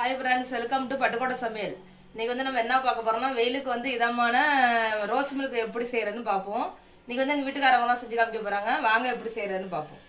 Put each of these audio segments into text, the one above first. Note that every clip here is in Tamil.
Hi friends welcome to Pattukkottai சமையல் இன்னைக்கு வந்து நம்ம என்ன பார்க்க போறோம்னா வெயிலுக்கு வந்து இதமான ரோஸ் மில்க் எப்படி செய்யறதுன்னு பார்ப்போம் இன்னைக்கு வந்து எங்க வீட்டுக்காரவங்க தான் செஞ்சு காமிக்க போறாங்க வாங்க எப்படி செய்யறதுன்னு பார்ப்போம்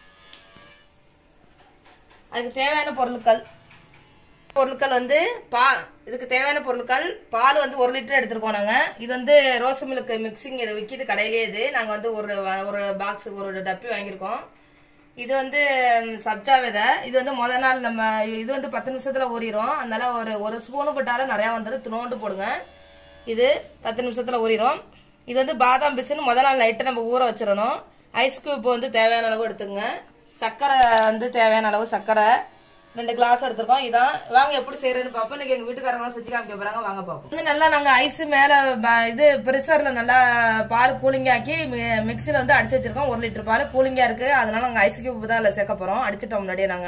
அதுக்கு தேவையான பொருட்கள் பொருட்கள் வந்து பா இதுக்கு தேவையான பொருட்கள் பால் வந்து ஒரு லிட்டர் எடுத்துருக்கோம் நாங்கள் இது வந்து ரோஸ் மில்க் மிக்சிங் விற்கிது கடையிலேயே இது நாங்கள் வந்து ஒரு ஒரு பாக்ஸ் ஒரு டப்பி வாங்கியிருக்கோம் இது வந்து ம், சப்ஜா விதை இது வந்து முத நாள் நம்ம இது வந்து பத்து நிமிஷத்துல ஊறிடும் அதனால ஒரு ஒரு ஸ்பூனு போட்டாலும் நிறையா வந்துடும் துணோண்டு போடுங்க இது பத்து நிமிஷத்துல ஊறிடும் இது வந்து பாதாம் பிசுன்னு முத நாள் நைட்டு நம்ம ஊற வச்சிடணும் ஐஸ் கியூப் வந்து தேவையான அளவு எடுத்துங்க சர்க்கரை வந்து தேவையான அளவு சர்க்கரை ரெண்டு கிளாஸ் எடுத்திருக்கோம் இதான் வாங்க எப்படி செய்யறதுன்னு பார்ப்போம் இன்னைக்கு எங்க வீட்டுக்காரங்க செஞ்சு காமிக்க போறாங்க வாங்க பார்ப்போம் வந்து நல்லா நாங்க ஐஸ் மேல ப- இது ப்ரெஷர்ல நல்லா பால் கூலிங் ஆக்கி மி- மிக்ஸில வந்து அடிச்சு வச்சிருக்கோம் ஒரு லிட்டர் பால் கூலிங்கா இருக்கு அதனால நாங்க ஐஸ் கியூப் தான் அதில் சேர்க்க போறோம் அடிச்சிட்டோம் முன்னாடியே நாங்க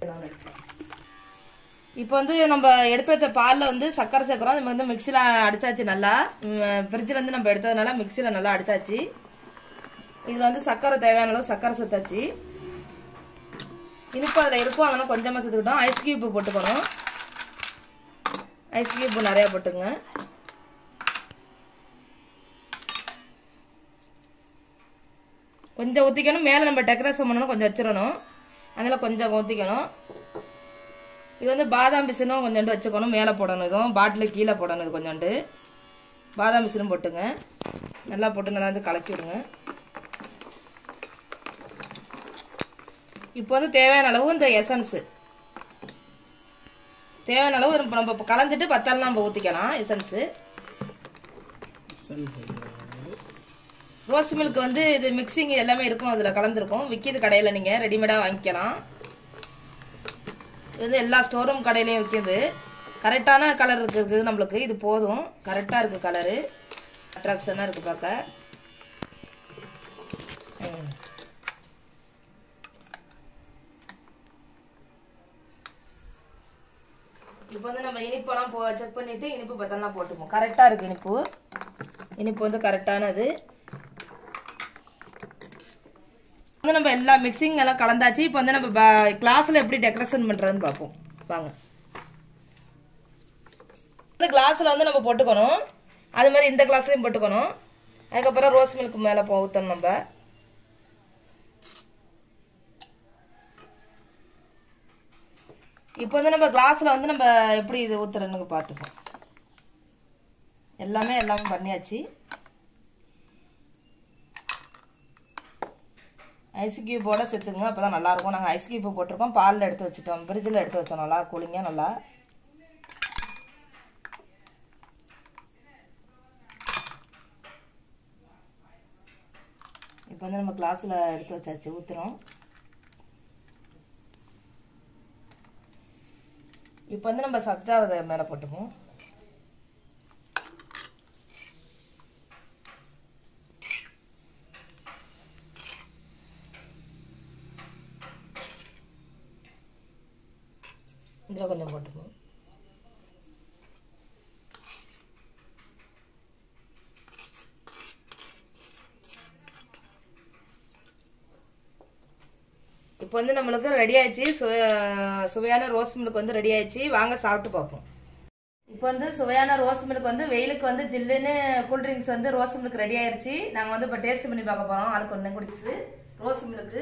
இப்போ வந்து நம்ம எடுத்து வச்ச பாலில் வந்து சர்க்கரை சேர்க்குறோம் நம்ம வந்து மிக்சியில் அடிச்சாச்சு நல்லா ஃப்ரிட்ஜில் இருந்து நம்ம எடுத்ததுனால மிக்சியில் நல்லா அடிச்சாச்சு இதில் வந்து சர்க்கரை தேவையான அளவு சர்க்கரை சேர்த்தாச்சு இனிப்பு அதில் இருக்கும் அதெல்லாம் கொஞ்சமாக சேர்த்துக்கிட்டோம் ஐஸ் கியூப் போட்டுக்கணும் ஐஸ் கியூப் நிறையா போட்டுங்க கொஞ்சம் ஊற்றிக்கணும் மேலே நம்ம டெக்கரேஷன் பண்ணணும் கொஞ்சம் வச்சிடணும் அதனால் கொஞ்சம் ஊற்றிக்கணும் இது வந்து பாதாம் பிசினும் கொஞ்சோண்டு வச்சுக்கணும் மேலே போடணும் இதுவும் பாட்டில் கீழே போடணும் இது கொஞ்சோண்டு பாதாம் பிசினும் போட்டுங்க நல்லா போட்டு நல்லா வந்து கலக்கி விடுங்க இப்போ வந்து தேவையான அளவு இந்த எசன்ஸு தேவையான அளவு இப்போ நம்ம இப்போ கலந்துட்டு பத்தாலும் நம்ம ஊற்றிக்கலாம் எசன்ஸு ரோஸ் மில்க் வந்து இது மிக்சிங் எல்லாமே இருக்கும் அதில் கலந்துருக்கும் விற்கிது கடையில் நீங்கள் ரெடிமேடாக வாங்கிக்கலாம் இது வந்து எல்லா ஸ்டோரும் கடையிலையும் விற்கிது கரெக்டான கலர் இருக்குது நம்மளுக்கு இது போதும் கரெக்டாக இருக்குது கலரு அட்ராக்ஷனாக இருக்குது பார்க்க ம். இப்போ வந்து நம்ம இனிப்பெல்லாம் போ செக் பண்ணிட்டு இனிப்பு பத்தலாம் போட்டுப்போம் கரெக்டாக இருக்கு இனிப்பு இனிப்பு வந்து கரெக்டானது வந்து நம்ம எல்லா மிக்சிங் எல்லாம் கலந்தாச்சு இப்போ வந்து நம்ம கிளாஸில் எப்படி டெக்கரேஷன் பண்ணுறதுன்னு பார்ப்போம் வாங்க இந்த கிளாஸில் வந்து நம்ம போட்டுக்கணும் அது மாதிரி இந்த கிளாஸ்லையும் போட்டுக்கணும் அதுக்கப்புறம் ரோஸ் மில்க் மேலே போ ஊற்றணும் நம்ம இப்போ வந்து நம்ம கிளாஸில் வந்து நம்ம எப்படி இது ஊற்றுறன்னு பார்த்துப்போம் எல்லாமே எல்லாமே பண்ணியாச்சு ஐஸ் கியூபோட சேர்த்துங்க அப்போ தான் நல்லாயிருக்கும் நாங்கள் ஐஸ் கியூப் போட்டிருக்கோம் பாலில் எடுத்து வச்சுட்டோம் ஃப்ரிட்ஜில் எடுத்து வச்சோம் நல்லா கூலிங்காக நல்லா இப்போ வந்து நம்ம கிளாஸில் எடுத்து வச்சாச்சு ஊற்றுறோம் இப்போ வந்து நம்ம சப்ஜா விதை மேலே போட்டுப்போம் இதில் கொஞ்சம் போட்டுப்போம் இப்போ வந்து நம்மளுக்கு ரெடி ஆயிடுச்சு சுவை- சுவையான ரோஸ் மில்க் வந்து ரெடி ஆயிடுச்சு வாங்க சாப்பிட்டு பார்ப்போம் இப்போ வந்து சுவையான ரோஸ் மில்க் வந்து வெயிலுக்கு வந்து ஜில்லுன்னு கூல் ட்ரிங்க்ஸ் வந்து ரோஸ் மில்க் ரெடி ஆயிருச்சு நாங்கள் வந்து இப்போ டேஸ்ட் பண்ணி பார்க்க போகிறோம் ஆளுக்கு ஒன்று குடிச்சு ரோஸ் மில்க்கு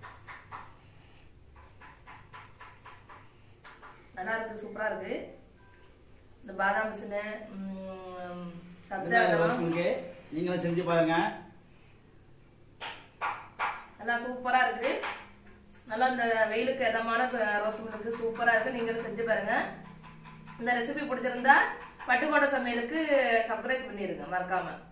நல்லா இருக்கு சூப்பராக இருக்கு இந்த பாதாம் பிசுனு சப்ஜா இதெல்லாம் ரோஸ்மில்க்கு நீங்களும் செஞ்சு பாருங்க நல்லா சூப்பரா இருக்கு நல்லா இந்த வெயிலுக்கு இதமான ரோஸ் மில்க்கு சூப்பரா இருக்கு நீங்களும் செஞ்சு பாருங்க இந்த ரெசிபி பிடிச்சிருந்தா பட்டுக்கோட்டை சமையலுக்கு சர்ப்ரைஸ் பண்ணிருங்க மறக்காம